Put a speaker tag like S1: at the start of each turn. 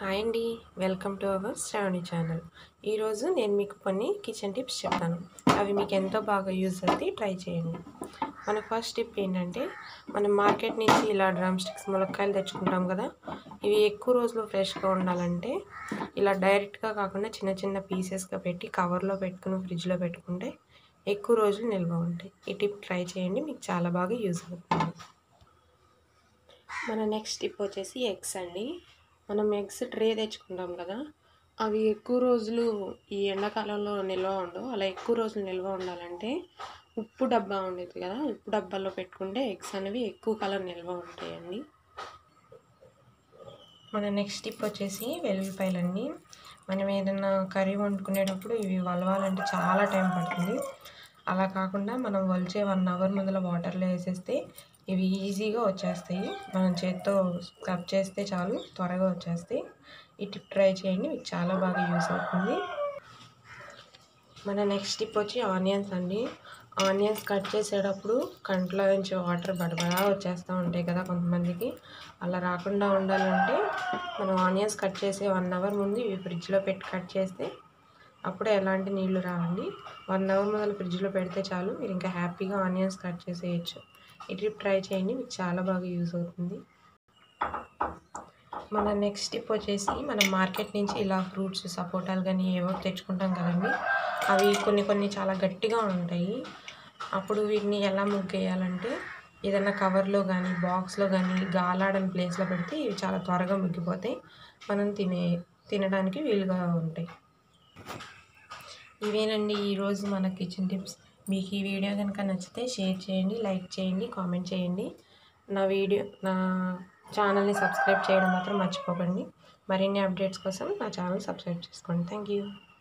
S1: hi అండి welcome to our Shravani channel ఈరోజు నేను మీకు కొన్ని కిచెన్ టిప్స్ చెప్తాను అవి మీకు ఎంతో బాగా యూజ్ అవుతాయి ట్రై చేయండి మన ఫస్ట్ టిప్ ఏంటంటే మనం మార్కెట్ నుంచి ఇలా డ్రమ్ స్టిక్స్ ములక్కాయలు తెచ్చుకుంటాం కదా ఇవి ఎక్కువ రోజులు ఫ్రెష్గా ఉండాలంటే ఇలా డైరెక్ట్గా కాకుండా చిన్న చిన్న పీసెస్గా పెట్టి కవర్లో పెట్టుకుని ఫ్రిడ్జ్లో పెట్టుకుంటే ఎక్కువ రోజులు నిల్వ ఉంటాయి ఈ టిప్ ట్రై చేయండి మీకు చాలా బాగా యూజ్ అవుతుంది మన నెక్స్ట్ టిప్ వచ్చేసి ఎగ్స్ అండి మనం ఎగ్స్ ట్రే తెచ్చుకుంటాం కదా అవి ఎక్కువ రోజులు ఈ ఎండాకాలంలో నిల్వ ఉండవు అలా ఎక్కువ రోజులు నిల్వ ఉండాలంటే ఉప్పు డబ్బా ఉండేది కదా ఉప్పు డబ్బాలో పెట్టుకుంటే ఎగ్స్ అనేవి ఎక్కువ కాలం నిల్వ ఉంటాయండి మన నెక్స్ట్ టిప్ వచ్చేసి వెల్లుల్లిపాయలండి మనం ఏదైనా కర్రీ వండుకునేటప్పుడు ఇవి వలవాలంటే చాలా టైం పడుతుంది అలా కాకుండా మనం వలిచే వన్ అవర్ ముందర వాటర్లో వేసేస్తే ఇవి ఈజీగా వచ్చేస్తాయి మనం చేత్తో స్క్రబ్ చేస్తే చాలు త్వరగా వచ్చేస్తాయి ఈ టిప్ ట్రై చేయండి మీకు చాలా బాగా యూస్ అవుతుంది మన నెక్స్ట్ టిప్ వచ్చి ఆనియన్స్ అండి ఆనియన్స్ కట్ చేసేటప్పుడు కంట్లో నుంచి వాటర్ బడబడా వచ్చేస్తూ ఉంటాయి కదా కొంతమందికి అలా రాకుండా ఉండాలంటే మనం ఆనియన్స్ కట్ చేసే వన్ అవర్ ముందు ఇవి ఫ్రిడ్జ్లో పెట్టి కట్ చేస్తే అప్పుడే ఎలాంటి నీళ్లు రావండి వన్ అవర్ మొదలు ఫ్రిడ్జ్లో పెడితే చాలు మీరు ఇంకా హ్యాపీగా ఆనియన్స్ కట్ చేసేయచ్చు ఈ ట్రిప్ ట్రై చేయండి మీకు చాలా బాగా యూజ్ అవుతుంది మన నెక్స్ట్ టిప్ వచ్చేసి మనం మార్కెట్ నుంచి ఇలా ఫ్రూట్స్ సపోటాలు కానీ ఏవో తెచ్చుకుంటాం కదండి అవి కొన్ని కొన్ని చాలా గట్టిగా ఉంటాయి అప్పుడు వీటిని ఎలా ముగ్గేయాలంటే ఏదైనా కవర్లో కానీ బాక్స్లో కానీ గాలాడని ప్లేస్లో పెడితే ఇవి చాలా త్వరగా ముగ్గిపోతాయి మనం తినే తినడానికి వీలుగా ఉంటాయి ఇవేనండి ఈరోజు మన కిచెన్ టిప్స్ మీకు ఈ వీడియో కనుక నచ్చితే షేర్ చేయండి లైక్ చేయండి కామెంట్ చేయండి నా వీడియో నా ఛానల్ని సబ్స్క్రైబ్ చేయడం మాత్రం మర్చిపోకండి మరిన్ని అప్డేట్స్ కోసం నా ఛానల్ సబ్స్క్రైబ్ చేసుకోండి థ్యాంక్ యూ